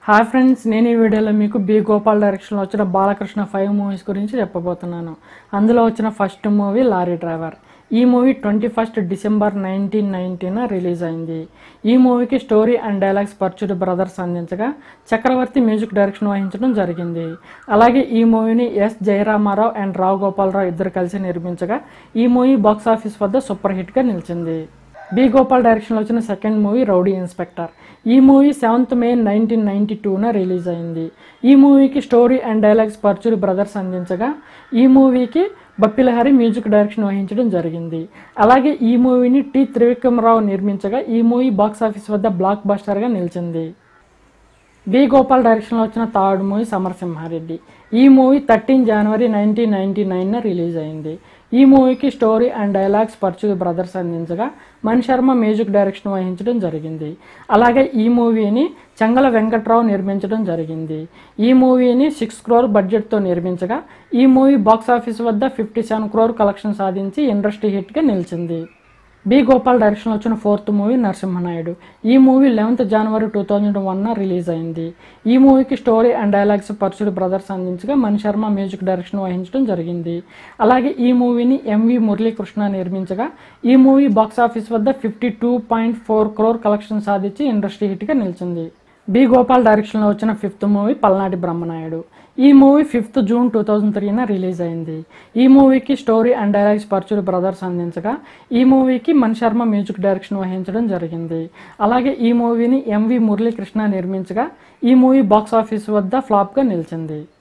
hi friends నేను ఈ వీడియోలో మీకు బి గోపాల్ డైరెక్షన్లో వచ్చిన బాలకృష్ణ ఫైవ్ మూవీస్ గురించి చెప్పబోతున్నాను అందులో వచ్చిన ఫస్ట్ మూవీ లారీ డ్రైవర్ ఈ movie twenty first December nineteen ninety release అయింది ఈ మూవీకి స్టోరీ అండ్ డైలాగ్స్ పర్చుడ్ బ్రదర్స్ అందించగా చక్రవర్తి మ్యూజిక్ డైరెక్షన్ వహించడం జరిగింది అలాగే ఈ మూవీని ఎస్ జయరామారావు అండ్ రావు గోపాలరావు ఇద్దరు కలిసి నిర్మించగా ఈ మూవీ బాక్స్ ఆఫీస్ వద్ద సూపర్ హిట్గా నిలిచింది బి గోపాల్ డైరెక్షన్లో వచ్చిన సెకండ్ మూవీ రౌడీ ఇన్స్పెక్టర్ ఈ movie seventh May nineteen ninety టూన రిలీజ్ అయింది ఈ మూవీకి story and dialogues Paruchuri brothers అందించగా ఈ మూవీకి బప్పిలహరి మ్యూజిక్ డైరెక్షన్ వహించడం జరిగింది అలాగే ఈ మూవీని టి త్రివిక్రమరావు నిర్మించగా ఈ మూవీ బాక్స్ ఆఫీస్ వద్ద బ్లాక్ బస్టర్గా నిలిచింది బి గోపాల్ డైరెక్షన్లో వచ్చిన థర్డ్ మూవీ సమరసింహారెడ్డి ఈ మూవీ థర్టీన్ జనవరి నైన్టీన్ నైన్టీ నైన్న రిలీజ్ అయింది ఈ మూవీకి స్టోరీ అండ్ డైలాగ్స్ పర్చు బ్రదర్స్ అందించగా మణి శర్మ మ్యూజిక్ డైరెక్షన్ వహించడం జరిగింది అలాగే ఈ మూవీని చంగల వెంకట్రావు నిర్మించడం జరిగింది ఈ మూవీని సిక్స్ క్రోర్ బడ్జెట్తో నిర్మించగా ఈ మూవీ బాక్స్ ఆఫీస్ వద్ద ఫిఫ్టీ సెవెన్ క్రోర్ కలెక్షన్ సాధించి ఇండస్ట్రీ హిట్గా నిలిచింది బి గోపాల్ డైరెక్షన్లో వచ్చిన ఫోర్త్ మూవీ నరసింహనాయుడు ఈ మూవీ లెవెన్త్ జనవరి టూ థౌజండ్ వన్న రిలీజ్ అయింది ఈ మూవీకి స్టోరీ అండ్ డైలాగ్స్ పర్సుడ్ బ్రదర్స్ అందించగా మణి శర్మ మ్యూజిక్ డైరెక్షన్ వహించడం జరిగింది అలాగే ఈ మూవీని ఎంవి మురళీకృష్ణ నిర్మించగా ఈ మూవీ బాక్స్ ఆఫీస్ వద్ద fifty two point four crore collection సాధించి ఇండస్ట్రీ హిట్గా నిలిచింది బి గోపాల్ డైరెక్షన్లో వచ్చిన ఫిఫ్త్ మూవీ పల్నాటి బ్రహ్మనాయుడు ఈ movie fifth June two thousand త్రీన రిలీజ్ అయింది ఈ మూవీకి story and dialogues Paruchuri brothers అందించగా ఈ మూవీకి మణి శర్మ మ్యూజిక్ డైరెక్షన్ వహించడం జరిగింది అలాగే ఈ మూవీని ఎంవి మురళీకృష్ణ నిర్మించగా ఈ మూవీ బాక్స్ ఆఫీస్ వద్ద ఫ్లాప్గా నిలిచింది